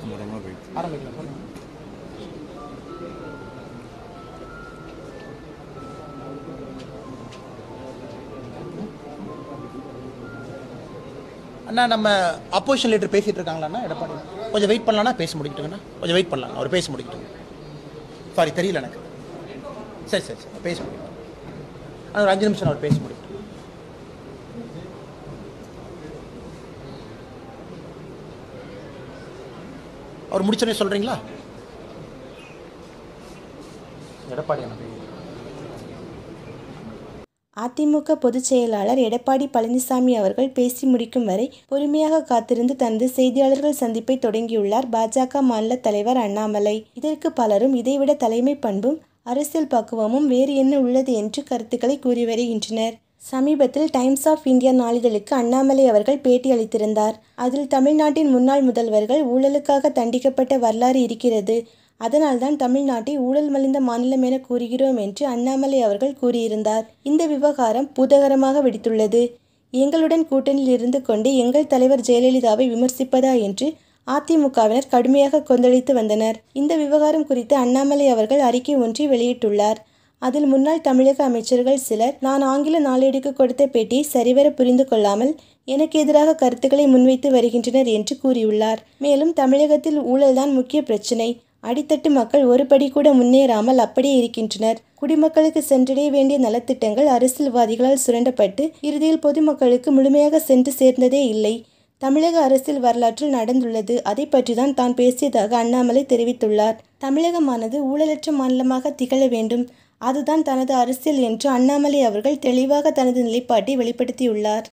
மரமாக போயிட்டு ஆரம்பிக்கலாம் சொல்லுங்க அண்ணா நம்ம அப்போசிஷன் லீடர் பேசிட்டு இருக்காங்களாண்ணா எடப்பாடி கொஞ்சம் வெயிட் பண்ணலாம்னா பேசி முடிக்கட்டுங்கண்ணா கொஞ்சம் வெயிட் பண்ணலாம் அவர் பேசி முடிக்கட்டும் சாரி தெரியல எனக்கு சரி சரி சரி பேசி முடிக்கட்டும் ஆனா, ஒரு அஞ்சு நிமிஷம் அவர் பேசி முடிக்கட்டும் அவர் முடிச்சோடனே சொல்றீங்களா எடப்பாடி அண்ணா அதிமுக பொதுச் செயலாளர் எடப்பாடி பழனிசாமி அவர்கள் பேசி முடிக்கும் வரை பொறுமையாக காத்திருந்து தனது செய்தியாளர்கள் சந்திப்பை தொடங்கியுள்ளார் பாஜக மாநில தலைவர் அண்ணாமலை இதற்கு பலரும் இதைவிட தலைமை பண்பும் அரசியல் பக்குவமும் வேறு என்ன உள்ளது என்று கருத்துக்களை கூறி வருகின்றனர் சமீபத்தில் டைம்ஸ் ஆஃப் இந்தியா நாளிதழுக்கு அண்ணாமலை அவர்கள் பேட்டி அளித்திருந்தார் அதில் தமிழ்நாட்டின் முன்னாள் முதல்வர்கள் ஊழலுக்காக தண்டிக்கப்பட்ட வரலாறு இருக்கிறது அதனால்தான் தமிழ்நாட்டை ஊழல் மலிந்த மாநிலம் என கூறுகிறோம் என்று அண்ணாமலை அவர்கள் கூறியிருந்தார் இந்த விவகாரம் பூதகரமாக வெடித்துள்ளது எங்களுடன் கூட்டணியில் இருந்து கொண்டு எங்கள் தலைவர் ஜெயலலிதாவை விமர்சிப்பதா என்று அதிமுகவினர் கடுமையாக கொந்தளித்து வந்தனர் இந்த விவகாரம் குறித்து அண்ணாமலை அவர்கள் அறிக்கை ஒன்றை வெளியிட்டுள்ளார் அதில் முன்னாள் தமிழக அமைச்சர்கள் சிலர் நான் ஆங்கில நாளேடுக்கு கொடுத்த பேட்டியை சரிவர புரிந்து கொள்ளாமல் எனக்கு எதிராக கருத்துக்களை முன்வைத்து வருகின்றனர் என்று கூறியுள்ளார் மேலும் தமிழகத்தில் ஊழல்தான் முக்கிய பிரச்சினை அடித்தட்டு மக்கள் ஒரு படி கூட முன்னேறாமல் அப்படியே இருக்கின்றனர் குடிமக்களுக்கு சென்றடைய வேண்டிய நலத்திட்டங்கள் அரசியல்வாதிகளால் சுரண்டப்பட்டு இறுதியில் பொதுமக்களுக்கு முழுமையாக சென்று சேர்ந்ததே இல்லை தமிழக அரசியல் வரலாற்றில் நடந்துள்ளது அதை பற்றிதான் தான் பேசியதாக அண்ணாமலை தெரிவித்துள்ளார் தமிழகமானது ஊழலற்ற மாநிலமாக திகழ வேண்டும் அதுதான் தனது அரசியல் என்று அண்ணாமலை அவர்கள் தெளிவாக தனது நிலைப்பாட்டை வெளிப்படுத்தியுள்ளார்